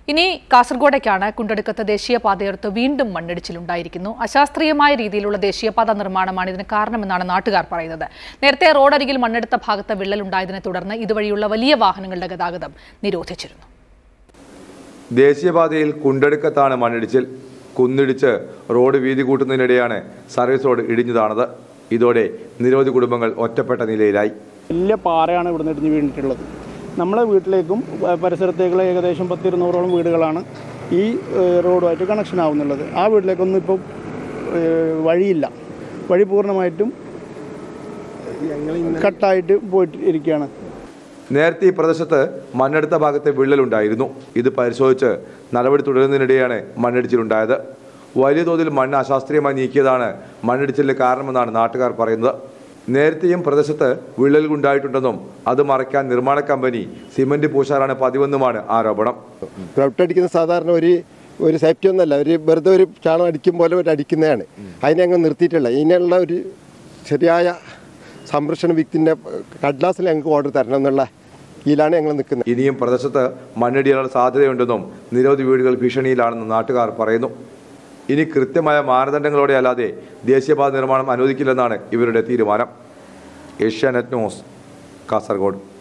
ഇനി കാസർഗോഡേക്കാണ് കുണ്ടടുക്കത്ത് ദേശീയപാതയോർത്ത് വീണ്ടും മണ്ണിടിച്ചിലുണ്ടായിരിക്കുന്നു അശാസ്ത്രീയമായ രീതിയിലുള്ള ദേശീയപാത നിർമ്മാണമാണ് ഇതിന് കാരണമെന്നാണ് നാട്ടുകാർ പറയുന്നത് നേരത്തെ റോഡരികിൽ മണ്ണെടുത്ത ഭാഗത്ത് വിള്ളലുണ്ടായതിനെ തുടർന്ന് ഇതുവഴിയുള്ള വലിയ വാഹനങ്ങളുടെ ഗതാഗതം നിരോധിച്ചിരുന്നു ദേശീയപാതയിൽ കുണ്ടടുക്കത്താണ് മണ്ണിടിച്ചിൽ കുന്നിടിച്ച് റോഡ് വീതി കൂട്ടുന്നതിനിടെയാണ് സർവീസ് റോഡ് ഇടിഞ്ഞതാണത് ഇതോടെ നിരവധി കുടുംബങ്ങൾ ഒറ്റപ്പെട്ട നിലയിലായി വലിയ പാറയാണ് ഇവിടുന്ന് ഇടിഞ്ഞ് വീണിട്ടുള്ളത് നമ്മളെ വീട്ടിലേക്കും പ- പരിസരത്തേക്കുള്ള ഏകദേശം പത്തിരുന്നൂറോളം വീടുകളാണ് ഈ ഏഹ്, റോഡുമായിട്ട് കണക്ഷൻ ആവുന്നുള്ളത് ആ വീട്ടിലേക്കൊന്നും ഇപ്പോൾ ഏഹ്, വഴിയില്ല വഴി പൂർണ്ണമായിട്ടും കട്ടായിട്ട് പോയിട്ട് ഇരിക്കുകയാണ് നേരത്തെ ഈ പ്രദേശത്ത് മണ്ണെടുത്ത ഭാഗത്തെ വിള്ളലുണ്ടായിരുന്നു ഇത് പരിശോധിച്ച് നടപടി തുടരുന്നതിനിടെയാണ് മണ്ണിടിച്ചിലുണ്ടായത് വലിയ തോതിൽ മണ്ണ് അശാസ്ത്രീയമായി നീക്കിയതാണ് മണ്ണിടിച്ചിലിന് കാരണമെന്നാണ് നാട്ടുകാർ പറയുന്നത് നേരത്തെയും പ്രദേശത്ത് വിള്ളലുകൾ ഉണ്ടായിട്ടുണ്ടെന്നും അത് മറയ്ക്കാൻ നിർമ്മാണ കമ്പനി സിമന്റ് പൂശാറാണ് പതിവെന്നുമാണ് ആരോപണം ഗ്രൗട്ട് അടിക്കുന്ന സാധാരണ ഒരു ഒരു സേഫ്റ്റി ഒന്നല്ല ഒരു വെറുതെ ഒരു ചാണം അടിക്കും പോലെ ഒരു അടിക്കുന്നതാണ് അതിനെ അങ്ങ് നിർത്തിയിട്ടില്ല ഇതിനുള്ള ഒരു ശരിയായ സംരക്ഷണ വിത്തിൻ്റെ കടലാസിൽ ഞങ്ങൾക്ക് ഓർഡർ തരണം എന്നുള്ള ഇതിലാണ് ഞങ്ങൾ നിൽക്കുന്നത് ഇനിയും പ്രദേശത്ത് മണ്ണിടിയാനുള്ള സാധ്യതയുണ്ടെന്നും നിരവധി വീടുകൾ ഭീഷണിയിലാണെന്നും നാട്ടുകാർ പറയുന്നു ഇനി കൃത്യമായ മാനദണ്ഡങ്ങളോടെ അല്ലാതെ ദേശീയപാത നിർമ്മാണം അനുവദിക്കില്ലെന്നാണ് ഇവരുടെ തീരുമാനം ഏഷ്യാനെറ്റ് ന്യൂസ് കാസർഗോഡ്